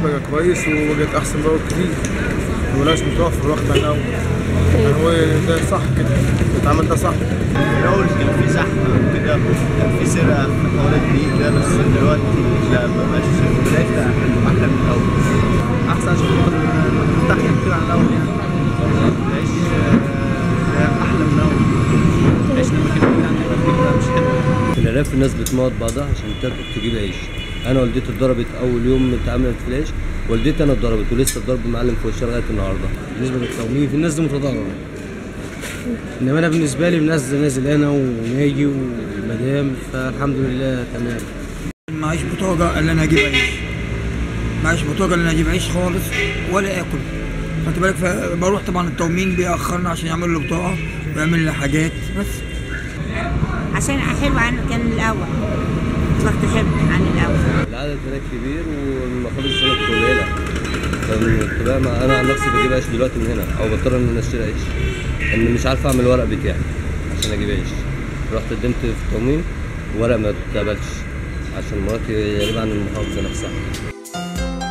بقى كويس وبقت احسن بقى كتير مبقاش متوفر وقت عن الاول يعني هو ده صح كده اتعمل ده صح الأول كان في زحمة كده كان في سرقة في حوالي الجديد ده بس دلوقتي لا مبقاش بقيت أحلى من الأول أحسن عشان خاطر مرتاح كتير عن الأول يعني العيش آه، أحلى من الأول العيش لما كان بعيد عن الأول مش حلو في الريف الناس بتموت بعضها عشان تاكل تجيب عيش انا والدتي اتضربت اول يوم اتعملت في العيش والدتي انا اتضربت ولسه الضرب معلم في وشها لغايه النهارده بالنسبه للتومين في الناس دي متضرره انما انا بالنسبه لي نازل نازل انا وناجي والمدام فالحمد لله تمام معيش بطاقة اللي انا اجيب عيش معيش بطاقة اللي انا اجيب عيش خالص ولا اكل خدت بالك فبروح طبعا التومين بيأخرنا عشان يعمل لي بطاقة ويعمل لي حاجات بس عشان حلو عن كان الاول ضغط حلو عن الاول العدد هناك كبير والمخابز هناك قليله فكنت بقى ما- انا عن نفسي بجيب عيش دلوقتي من هنا او بضطر ان انا اشتري عيش ان مش عارف اعمل الورق بتاعي عشان اجيب عيش رحت قدمت في التموين ورق ما اتقبلش عشان مراتي غريبة عن المحافظة نفسها